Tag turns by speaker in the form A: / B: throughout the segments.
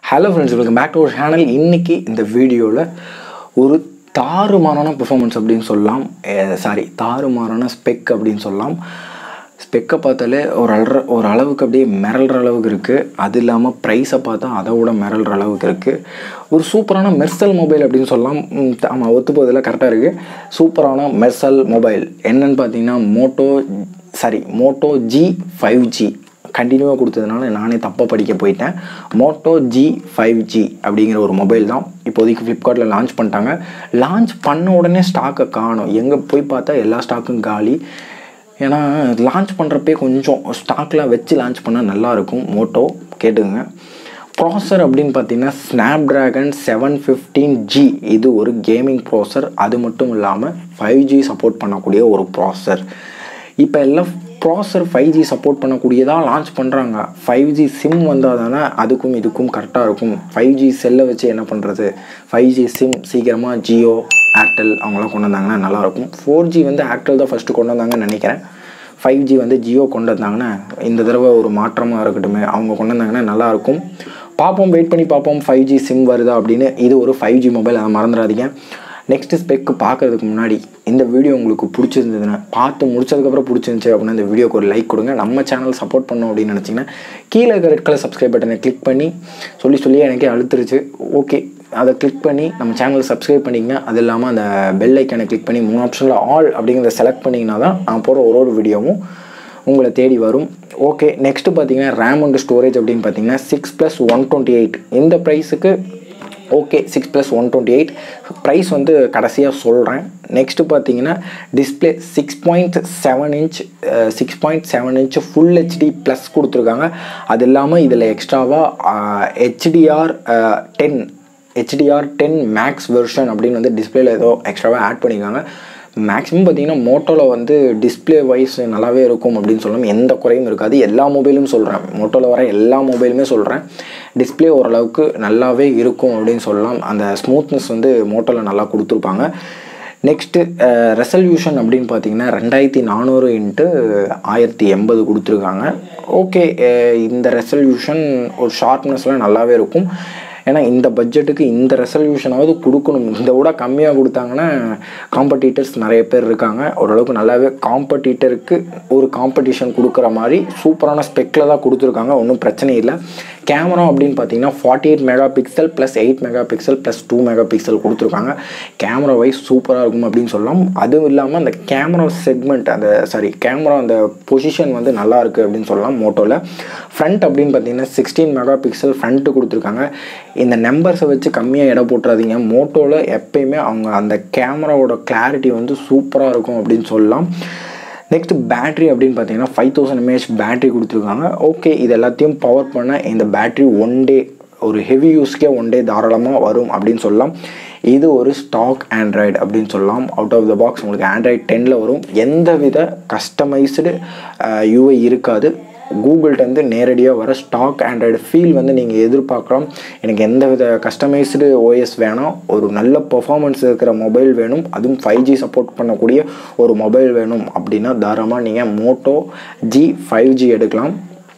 A: hello friends welcome back to ஒரு channel இன்றைக்கி இந்த வீடியோவில் ஒரு தாறுமாறான பெர்ஃபார்மன்ஸ் அப்படின்னு சொல்லலாம் சாரி தாறுமாறான ஸ்பெக் அப்படின்னு சொல்லலாம் ஸ்பெக்கை பார்த்தாலே ஒரு அல்ற ஒரு அளவுக்கு அப்படியே மிரள்ற அளவுக்கு இருக்குது அது இல்லாமல் ப்ரைஸை பார்த்தா அதை விட மிரள்ற அளவுக்கு இருக்குது ஒரு சூப்பரான மெர்சல் மொபைல் அப்படின்னு சொல்லலாம் ம், ஆமாம் ஒத்து போதில் கரெக்டாக இருக்குது சூப்பரான மெர்சல் மொபைல் என்னன்னு பார்த்தீங்கன்னா Moto sorry Moto G five G கண்டினியூவாக கொடுத்ததுனால நானே தப்பாக படிக்க போயிட்டேன் மோட்டோ ஜி ஃபைவ் ஜி அப்படிங்கிற ஒரு மொபைல் தான் இப்போதைக்கு ஃப்ளிப்கார்ட்டில் லான்ச் பண்ணிட்டாங்க லான்ச் பண்ண உடனே ஸ்டாக்கை காணும் எங்கே போய் பார்த்தா எல்லா ஸ்டாக்கும் காலி ஏன்னா லான்ச் பண்ணுறப்பே கொஞ்சம் ஸ்டாக்லாம் வச்சு லான்ச் பண்ணால் நல்லாயிருக்கும் மோட்டோ கேட்டுங்க ப்ராசர் அப்படின்னு பார்த்தீங்கன்னா Snapdragon seven fifteen G இது ஒரு கேமிங் ப்ராசர் அது மட்டும் இல்லாமல் ஃபைவ் ஜி சப்போர்ட் பண்ணக்கூடிய ஒரு ப்ராசர் இப்போ எல்லாம் ப்ராசர் ஃபைவ் ஜி சப்போர்ட் பண்ணக்கூடியதாக லான்ச் பண்ணுறாங்க ஃபைவ் ஜி சிம் வந்தால் தானே அதுக்கும் இதுக்கும் கரெக்டாக இருக்கும் ஃபைவ் ஜி செல்லை வச்சு என்ன பண்ணுறது ஃபைவ் ஜி சிம் சீக்கிரமாக ஜியோ ஏர்டெல் அவங்களாம் கொண்டு வந்தாங்கன்னா நல்லாயிருக்கும் ஃபோர் ஜி வந்து ஏர்டெல் தான் ஃபஸ்ட்டு கொண்டு வந்தாங்கன்னு நினைக்கிறேன் ஃபைவ் ஜி வந்து ஜியோ கொண்டு வந்தாங்கன்னா இந்த தடவை ஒரு மாற்றமாக இருக்கட்டுமே அவங்க கொண்டு வந்தாங்கன்னா நல்லாயிருக்கும் பார்ப்போம் வெயிட் பண்ணி பார்ப்போம் ஃபைவ் ஜி சிம் வருதா அப்படின்னு இது ஒரு ஃபைவ் ஜி மொபைல் அதை மறந்துடாதீங்க நெக்ஸ்ட் ஸ்பெக்கு பார்க்கறதுக்கு முன்னாடி இந்த வீடியோ உங்களுக்கு பிடிச்சிருந்ததுன்னா பார்த்து முடிச்சதுக்கப்புறம் பிடிச்சிருந்துச்சு அப்படின்னா இந்த வீடியோக்கு ஒரு லைக் கொடுங்க நம்ம சேனல் சப்போர்ட் பண்ணோம் அப்படின்னு நினச்சிங்கன்னா கீழே இருக்கிற ரெட் கலர் சப்ஸ்கிரைப் பட்டனை கிளிக் பண்ணி சொல்லி சொல்லி எனக்கே அழுத்துருச்சு ஓகே அதை கிளிக் பண்ணி நம்ம சேனலை சப்ஸ்கிரைப் பண்ணிக்கங்க அது இல்லாமல் அந்த பெல் ஐக்கானை கிளிக் பண்ணி மூணு ஆப்ஷனில் ஆல் அப்படிங்கிறத செலக்ட் பண்ணிங்கன்னா தான் நான் போடுற ஒரு ஒரு வீடியோவும் உங்களை தேடி வரும் ஓகே நெக்ஸ்ட்டு பார்த்தீங்கன்னா ரேம் அண்ட் ஸ்டோரேஜ் அப்படின்னு பார்த்தீங்கன்னா six plus one twenty eight இந்த ப்ரைஸுக்கு okay six plus one twenty eight price வந்து கடைசியாக சொல்கிறேன் நெக்ஸ்ட்டு பார்த்தீங்கன்னா display six point seven inch six point seven inch full HD plus கொடுத்துருக்காங்க அது இல்லாமல் இதில் எக்ஸ்ட்ராவாக HDR ten HDR ten max version அப்படின்னு வந்து டிஸ்பிளேல ஏதோ எக்ஸ்ட்ராவாக ஆட் பண்ணியிருக்காங்க மேக்ஸிமம் பார்த்தீங்கன்னா மோட்டோவில் வந்து டிஸ்பிளே வைஸ் நல்லாவே இருக்கும் அப்படின்னு சொல்லலாம் எந்த குறையும் இருக்காது எல்லா மொபைலும் சொல்கிறேன் மோட்டோவில் வர எல்லா மொபைலுமே சொல்கிறேன் டிஸ்பிளே ஓரளவுக்கு நல்லாவே இருக்கும் அப்படின்னு சொல்லலாம் அந்த ஸ்மூத்னஸ் வந்து மோட்டோவில் நல்லா கொடுத்துருப்பாங்க நெக்ஸ்ட்டு ரெசல்யூஷன் அப்படின்னு பார்த்தீங்கன்னா ரெண்டாயிரத்தி நானூறு இன்ட்டு ஆயிரத்தி எண்பது கொடுத்துருக்காங்க ஓகே இந்த ரெசல்யூஷன் ஒரு ஷார்ப்னஸ்லாம் நல்லாவே இருக்கும் ஏன்னா இந்த பட்ஜெட்டுக்கு இந்த ரெசல்யூஷனாவது கொடுக்கணும் இந்த விட கம்மியாக கொடுத்தாங்கன்னா காம்படிட்டர்ஸ் நிறைய பேர் இருக்காங்க ஓரளவுக்கு நல்லாவே காம்படிட்டருக்கு ஒரு காம்படிஷன் கொடுக்குற மாதிரி சூப்பரான ஸ்பெக்கில் தான் கொடுத்துருக்காங்க ஒன்றும் பிரச்சனை இல்லை கேமரா அப்படின்னு பார்த்தீங்கன்னா forty eight megapixel plus eight megapixel plus two megapixel கொடுத்துருக்காங்க கேமரா வைஸ் சூப்பராக இருக்கும் அப்படின்னு சொல்லலாம் அதுவும் இல்லாமல் அந்த கேமரா செக்மெண்ட் அந்த சாரி கேமரா அந்த பொசிஷன் வந்து நல்லா இருக்குது அப்படின்னு சொல்லலாம் மோட்டோவில் ஃப்ரண்ட் அப்படின்னு பார்த்தீங்கன்னா சிக்ஸ்டீன் மெகா பிக்சல் ஃப்ரண்ட்டு கொடுத்துருக்காங்க இந்த நம்பர்ஸை வச்சு கம்மியாக இடம் போட்டுறாதீங்க மோட்டோவில் எப்பயுமே அவங்க அந்த கேமராவோட கிளாரிட்டி வந்து சூப்பராக இருக்கும் அப்படின்னு சொல்லலாம் நெக்ஸ்ட் பேட்ரி அப்படின்னு பார்த்தீங்கன்னா ஃபைவ் தௌசண்ட் எம்ஏஹெச் பேட்ரி கொடுத்துருக்காங்க ஓகே இது எல்லாத்தையும் பவர் பண்ண இந்த பேட்ரி ஒன் டே ஒரு ஹெவி யூஸ்க்கே ஒன் டே தாராளமாக வரும் அப்படின்னு சொல்லலாம் இது ஒரு ஸ்டாக் ஆண்ட்ராய்டு அப்படின்னு சொல்லலாம் அவுட் ஆஃப் த பாக்ஸ் உங்களுக்கு ஆண்ட்ராய்டு டென்னில் வரும் எந்த வித கஸ்டமைஸ்டு யூஐ இருக்காது கூகுள்கிட்டருந்து நேரடியாக வர ஸ்டாக் ஆண்ட்ராய்டு ஃபீல் வந்து நீங்கள் எதிர்பார்க்கலாம் எனக்கு எந்த வித கஸ்டமைஸ்டு ஓஎஸ் வேணாம் ஒரு நல்ல பெர்ஃபார்மன்ஸ் இருக்கிற மொபைல் வேணும் அதுவும் ஃபைவ் ஜி சப்போர்ட் பண்ணக்கூடிய ஒரு மொபைல் வேணும் அப்படின்னா தாராளமாக நீங்கள் மோட்டோ ஜி ஃபைவ் ஜி எடுக்கலாம்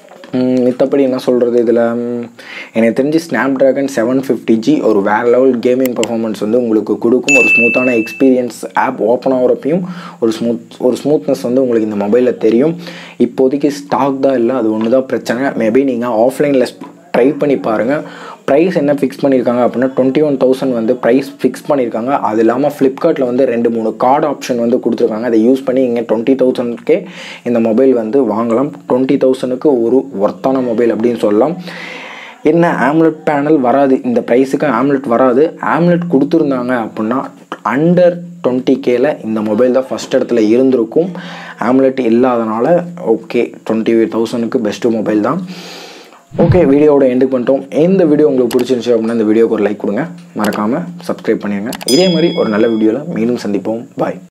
A: மித்தபடி என்ன சொல்கிறது இதில் எனக்கு தெரிஞ்சு Snapdragon seven fifty G ஒரு வேறு லெவல் கேமிங் பர்ஃபார்மன்ஸ் வந்து உங்களுக்கு கொடுக்கும் ஒரு ஸ்மூத்தான எக்ஸ்பீரியன்ஸ் ஆப் ஓப்பன் ஆகிறப்பையும் ஒரு ஸ்மூத் ஒரு ஸ்மூத்னஸ் வந்து உங்களுக்கு இந்த மொபைலில் தெரியும் இப்போதைக்கு ஸ்டாக் தான் இல்லை அது ஒன்று தான் பிரச்சனை மேபி நீங்கள் ஆஃப்லைனில் ட்ரை பண்ணி பாருங்கள் ப்ரைஸ் என்ன ஃபிக்ஸ் பண்ணியிருக்காங்க அப்படின்னா டுவெண்ட்டி ஒன் தௌசண்ட் வந்து ப்ரைஸ் ஃபிக்ஸ் பண்ணியிருக்காங்க அது இல்லாமல் ஃப்ளிப்கார்ட்டில் வந்து ரெண்டு மூணு கார்டு ஆப்ஷன் வந்து கொடுத்துருக்காங்க அதை யூஸ் பண்ணி இங்கே டுவெண்ட்டி தௌசண்ட்கே இந்த மொபைல் வந்து வாங்கலாம் டுவெண்ட்டி தௌசண்ட்க்கு ஒரு ஒர்த்தான மொபைல் அப்படின்னு சொல்லலாம் என்ன ஆம்லெட் பேனல் வராது இந்த ப்ரைஸுக்கு ஆம்லெட் வராது ஆம்லெட் கொடுத்துருந்தாங்க அப்படின்னா அண்டர் டுவெண்ட்டி கேல இந்த மொபைல் தான் ஃபஸ்ட் இடத்துல இருந்திருக்கும் ஆம்லெட் இல்லாதனால ஓகே டுவெண்ட்டி தௌசண்ட்க்கு பெஸ்ட்டு மொபைல் தான் ஓகே வீடியோவோட எண்டுக்கு பண்ணிட்டோம் இந்த வீடியோ உங்களுக்கு பிடிச்சிருந்துச்சு அப்படின்னா இந்த வீடியோக்கு ஒரு லைக் கொடுங்க மறக்காமல் சப்ஸ்கிரைப் பண்ணிடுங்க இதே மாதிரி ஒரு நல்ல வீடியோவில் மீண்டும் சந்திப்போம் பாய்